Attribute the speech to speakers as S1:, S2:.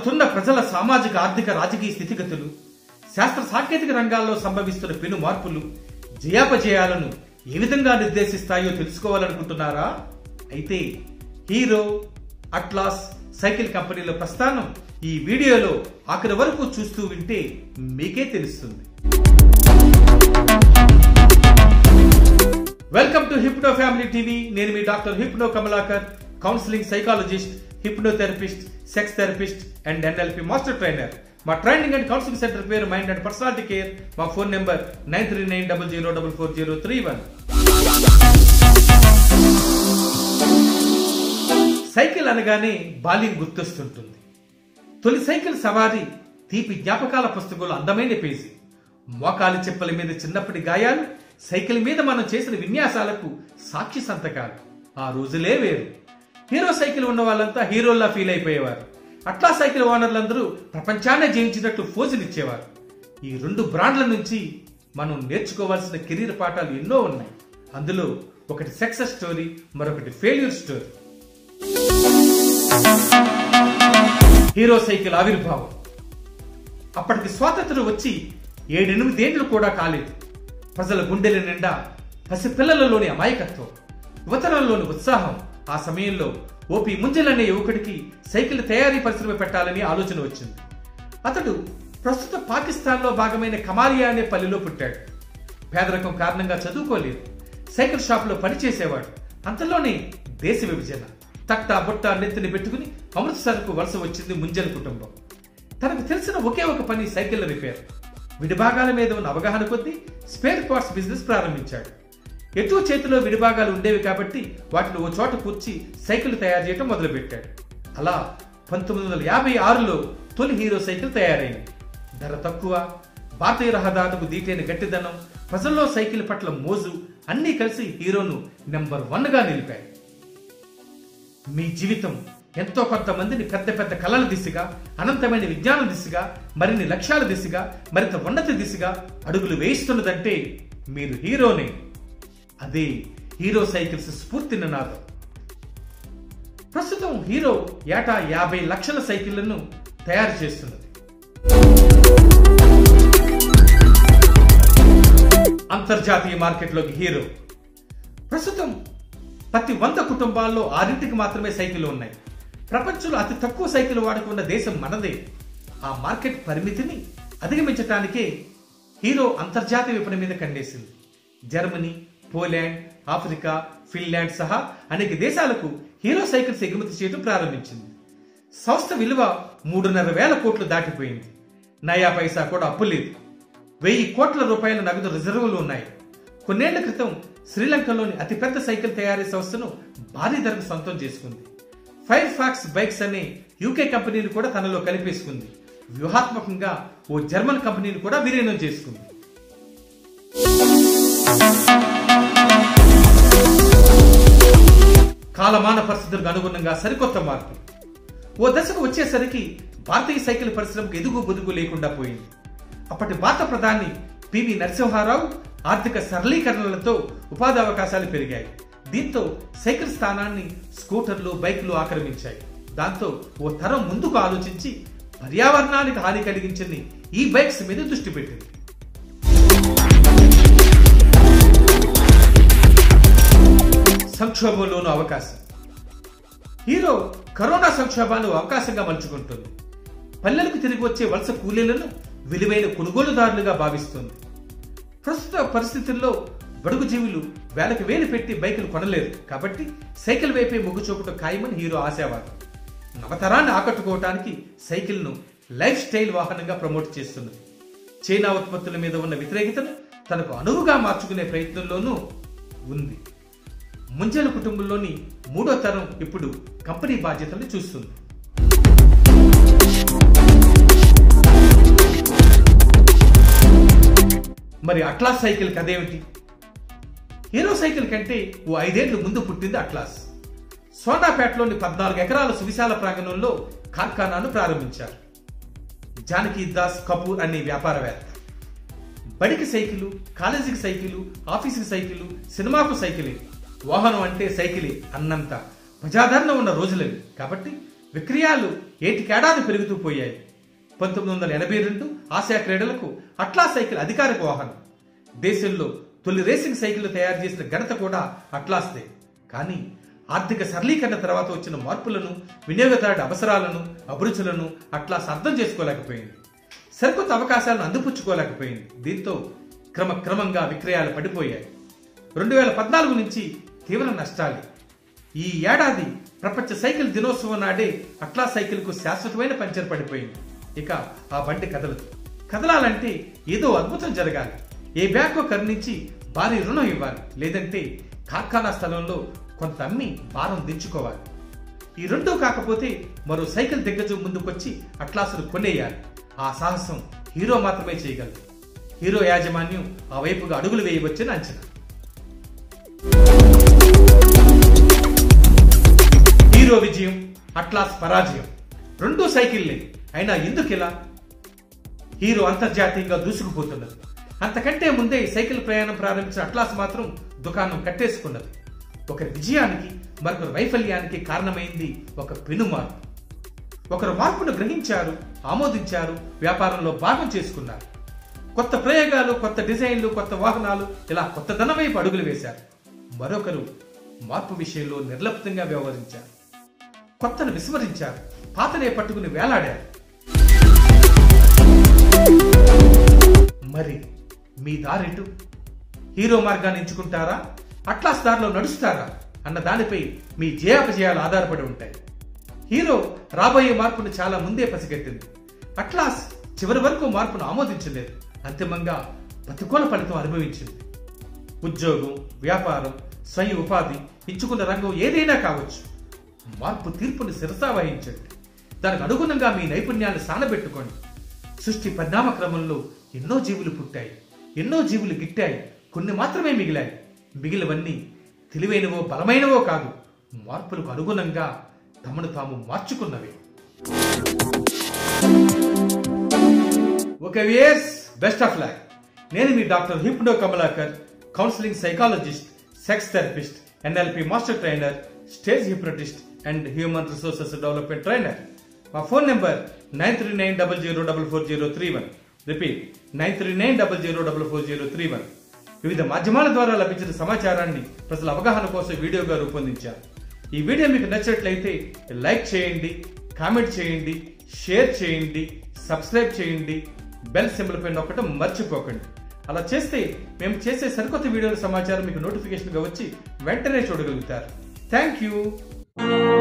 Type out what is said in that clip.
S1: మారుతున్న ప్రజల సామాజిక ఆర్థిక రాజకీయ స్థితిగతులు శాస్త్ర సాంకేతిక రంగాల్లో సంభవిస్తున్న పెను మార్పులు జయాపజయాలను ఏ విధంగా నిర్దేశిస్తాయో తెలుసుకోవాలనుకుంటున్నారా అయితే హీరో అట్లాస్ సైకిల్ కంపెనీల ప్రస్థానం ఈ వీడియోలో ఆఖరి వరకు చూస్తూ వింటే మీకే తెలుస్తుంది welcome to hypno family TV నేను మీ doctor hypno Kamalakar counselling psychologist hypnotherapist sex therapist and NLP master trainer మా ట్రైనింగ్ అండ్ కౌన్సిలింగ్ సెంటర్ పేరు మైండ్ అండ్ పర్సనాలిటీ కేర్ మా phone number nine three nine double zero double four zero three one cycle అనగానే బాల్యం గుర్తొస్తుంటుంది తొలి cycle సవారీ తీపి జ్ఞాపకాల పుస్తకంలో అందమైన పేజీ మోకాలి చెప్పుల మీద చిన్నప్పటి గాయాలు సైకిల్ మీద మనం చేసిన విన్యాసాలకు సాక్షి సంతకాలు ఆ రోజులే వేరు హీరో సైకిల్ ఉన్న వాళ్ళంతా హీరోల్లా ఫీల్ అయిపోయేవారు అట్లా సైకిల్ ఓనర్లందరూ ప్రపంచాన్నే జయించినట్టు ఫోజులిచ్చేవారు ఈ రెండు బ్రాండ్ల నుంచి మనం నేర్చుకోవాల్సిన కెరీర్ పాఠాలు ఎన్నో ఉన్నాయి అందులో ఒకటి సక్సెస్ స్టోరీ మరొకటి ఫెయిల్యూర్ స్టోరీ హీరో సైకిల్ ఆవిర్భావం అప్పటికి స్వాతంత్రం వచ్చి ఏడెనిమిదేండ్లు కూడా కాలేదు ప్రజల గుండెల నిండా పసిపిల్లలలోని అమాయకత్వం యువతరంలోని ఉత్సాహం ఆ సమయంలో ఓపి ముంజల్ అనే యువకుడికి సైకిల్ తయారీ పరిశ్రమ పెట్టాలని ఆలోచన వచ్చింది అతడు ప్రస్తుత పాకిస్తాన్లో భాగమైన కమాలియా అనే పల్లెలో పుట్టాడు పేదరికం కారణంగా చదువుకోలేదు సైకిల్ షాపులో పనిచేసేవాడు అంతలోనే దేశ విభజన తట్టా బుట్ట నెత్తిని పెట్టుకుని అమృత్సర్కు వలస వచ్చింది ముంజల్ కుటుంబం తనకు తెలిసిన ఒకే ఒక పని సైకిల్ రిపేర్ విడిభాగాల మీద ఉన్న అవగాహన కొద్దీ స్పేర్ పార్ట్స్ బిజినెస్ ప్రారంభించాడు ఎటూ చేతిలో విడిభాగాలు ఉండేవి కాబట్టి వాటిని ఓ చోట కూర్చి సైకిల్ తయారు చేయడం మొదలుపెట్టాడు అలా పంతొమ్మిది వందల యాభై ఆరులో తొలి హీరో సైకిల్ తయారైంది ధర తక్కువ భారతీయ రహదారులకు దీటైన గట్టిదనం ప్రజల్లో సైకిల్ పట్ల మోజు అన్నీ కలిసి హీరోను నెంబర్ వన్ గా నిలిపాయి మీ జీవితం ఎంతో కొంతమందిని పెద్ద పెద్ద కళల దిశగా అనంతమైన విజ్ఞానం దిశగా మరిన్ని లక్ష్యాల దిశగా మరింత ఉన్నత దిశగా అడుగులు వేయిస్తున్నదంటే మీరు హీరోనే అదే హీరో సైకిల్స్ స్ఫూర్తి నినాదం ప్రస్తుతం హీరో ఏటా యాభై లక్షల సైకిళ్లను తయారు చేస్తున్నది అంతర్జాతీయ మార్కెట్లోకి హీరో ప్రస్తుతం ప్రతి వంద కుటుంబాల్లో ఆరింటికి మాత్రమే సైకిల్ ఉన్నాయి ప్రపంచంలో అతి తక్కువ సైకిల్ వాడుకున్న దేశం మనదే ఆ మార్కెట్ పరిమితిని అధిగమించటానికే హీరో అంతర్జాతీయ విపణి మీద కండేసింది జర్మనీ పోలాండ్ ఆఫ్రికా ఫిన్లాండ్ సహా అనేక దేశాలకు హీరో సైకిల్స్ ఎగుమతి చేయడం ప్రారంభించింది సంస్థ విలువ మూడున్నర వేల కోట్లు దాటిపోయింది నయా పైసా కూడా అప్పు లేదు వెయ్యి కోట్ల రూపాయల నగదు రిజర్వులు ఉన్నాయి కొన్నేళ్ల క్రితం శ్రీలంకలోని అతిపెద్ద సైకిల్ తయారీ సంస్థను భారీ ధరకు సొంతం చేసుకుంది ఫైర్ ఫాక్స్ బైక్స్ అనే యూకే కంపెనీని కూడా తనలో కలిపేసుకుంది వ్యూహాత్మకంగా ఓ జర్మన్ కంపెనీని కూడా విలీనం చేసుకుంది కాలమాన పరిస్థితులకు అనుగుణంగా సరికొత్త మార్పు ఓ దశకు వచ్చేసరికి భారతీయ సైకిల్ పరిశ్రమకు ఎదుగు బొదుగు లేకుండా పోయింది అప్పటి భారత ప్రధాని పివి నరసింహారావు ఆర్థిక సరళీకరణలతో ఉపాధి అవకాశాలు పెరిగాయి దీంతో సైకిల్ స్థానాన్ని స్కూటర్లు బైక్లు ఆక్రమించాయి దాంతో ఓ తరం ముందుకు ఆలోచించి పర్యావరణానికి హాని కలిగించని ఈ బైక్స్ మీద దృష్టి పెట్టింది సంక్షోభంలోనూ అవకాశం హీరో కరోనా సంక్షోభాన్ని అవకాశంగా మలుచుకుంటుంది పల్లెలకు తిరిగి వచ్చే వలస కూలీలను విలువైన కొనుగోలుదారులుగా భావిస్తుంది ప్రస్తుత పరిస్థితుల్లో బడుగు జీవులు వేలకు వేలు పెట్టి బైకులు కొనలేరు కాబట్టి సైకిల్ వైపే మొగ్గు చూపటం ఖాయమని హీరో ఆశావాదం నవతరాన్ని ఆకట్టుకోవటానికి సైకిల్ను లైఫ్ స్టైల్ వాహనంగా ప్రమోట్ చేస్తున్నది చైనా ఉత్పత్తుల మీద ఉన్న వ్యతిరేకతను తనకు అనువుగా మార్చుకునే ప్రయత్నంలోనూ ఉంది ముంజల కుటుంబంలోని మూడో తరం ఇప్పుడు కంపెనీ బాధ్యతలు చూస్తుంది మరి అట్లాస్ సైకిల్ కదేమిటి హీరో సైకిల్ కంటే ఓ ఐదేళ్లు ముందు పుట్టింది అట్లాస్ సోనాపేటలోని పద్నాలుగు ఎకరాల సువిశాల ప్రాంగణంలో కార్ఖానాను ప్రారంభించారు జానకి దాస్ కపూర్ అనే వ్యాపారవేత్త బడికి సైకిలు కాలేజీకి సైకిలు ఆఫీసుకి సైకిలు సినిమాకు సైకిలే వాహనం అంటే సైకిలే అన్నంత ప్రజాదరణ ఉన్న రోజులవి కాబట్టి విక్రయాలు ఏటికేడాది పెరుగుతూ పోయాయి పంతొమ్మిది వందల ఎనభై రెండు ఆసియా క్రీడలకు అట్లా సైకిల్ అధికారిక వాహనం దేశంలో తొలి రేసింగ్ సైకిల్ తయారు చేసిన ఘనత కూడా అట్లాస్దే కానీ ఆర్థిక సరళీకరణ తర్వాత వచ్చిన మార్పులను వినియోగదారుడి అవసరాలను అభిరుచులను అట్లాస్ అర్థం చేసుకోలేకపోయింది సరికొత్త అవకాశాలను అందిపుచ్చుకోలేకపోయింది దీంతో క్రమక్రమంగా విక్రయాలు పడిపోయాయి రెండు వేల పద్నాలుగు నుంచి తీవ్ర నష్టాలే ఈ ఏడాది ప్రపంచ సైకిల్ దినోత్సవం నాడే అట్లా సైకిల్ కు శాశ్వతమైన పంచర్ పడిపోయింది ఇక ఆ బండి కదలదు కదలాలంటే ఏదో అద్భుతం జరగాలి ఏ బ్యాంకు కరుణించి భారీ రుణం ఇవ్వాలి లేదంటే కార్ఖానా స్థలంలో కొంత అమ్మి భారం దించుకోవాలి ఈ రెండూ కాకపోతే మరో సైకిల్ దిగ్గజం ముందుకొచ్చి అట్లాసును కొనేయాలి ఆ సాహసం హీరో మాత్రమే చేయగలదు హీరో యాజమాన్యం ఆ వైపుగా అడుగులు వేయవచ్చని అంచనా హీరో విజయం అట్లాస్ పరాజయం రెండూ సైకిల్లే అయినా ఎందుకు ఇలా హీరో అంతర్జాతీయంగా దూసుకుపోతున్నది అంతకంటే ముందే సైకిల్ ప్రయాణం ప్రారంభించిన అట్లాస్ మాత్రం దుకాణం కట్టేసుకున్నది ఒకరి విజయానికి మరొకరి వైఫల్యానికి కారణమైంది ఒక పెను మార్పు ఒకరు మార్పును గ్రహించారు ఆమోదించారు వ్యాపారంలో భాగం చేసుకున్నారు కొత్త ప్రయోగాలు కొత్త డిజైన్లు కొత్త వాహనాలు ఇలా కొత్త ధనం వైపు అడుగులు వేశారు మరొకరు మార్పు విషయంలో నిర్లప్తంగా వ్యవహరించారు కొత్తను విస్మరించారు పాతనే పట్టుకుని వేలాడారు మరి మీ దారెటు హీరో మార్గాన్ని ఎంచుకుంటారా అట్లాస్ దారిలో నడుస్తారా అన్న దానిపై మీ జయాపజయాలు ఆధారపడి ఉంటాయి హీరో రాబోయే మార్పును చాలా ముందే పసిగట్టింది అట్లాస్ చివరి వరకు మార్పును ఆమోదించలేదు అంతిమంగా ప్రతికూల ఫలితం అనుభవించింది ఉద్యోగం వ్యాపారం స్వయం ఉపాధి ఎంచుకున్న రంగం ఏదైనా కావచ్చు మార్పు తీర్పుని శిరసా వహించండి దానికి అనుగుణంగా మీ నైపుణ్యాన్ని సానబెట్టుకోండి సృష్టి పరిణామ క్రమంలో ఎన్నో జీవులు పుట్టాయి ఎన్నో జీవులు గిట్టాయి కొన్ని మాత్రమే మిగిలాయి మిగిలివన్నీ తెలివైనవో బలమైనవో కాదు మార్పులకు అనుగుణంగా తమను తాము మార్చుకున్నవే ఓకే వియర్స్ బెస్ట్ ఆఫ్ లక్ నేను మీ doctor hypno Kamalakar counselling psychologist sex therapist NLP master trainer stage hypnotist and human resources development trainer మా phone number nine three nine double zero double four zero three one repeat nine three nine double zero double four zero three one వివిధ మాధ్యమాల ద్వారా లభించిన సమాచారాన్ని ప్రజల అవగాహన కోసం వీడియోగా రూపొందించారు ఈ వీడియో మీకు నచ్చినట్లయితే లైక్ చేయండి కామెంట్ చేయండి షేర్ చేయండి సబ్స్క్రైబ్ చేయండి బెల్ సింబల్ పై నొక్కటం మర్చిపోకండి అలా చేస్తే మేము చేసే సరికొత్త వీడియోల సమాచారం మీకు నోటిఫికేషన్గా వచ్చి వెంటనే చూడగలుగుతారు థ్యాంక్ యూ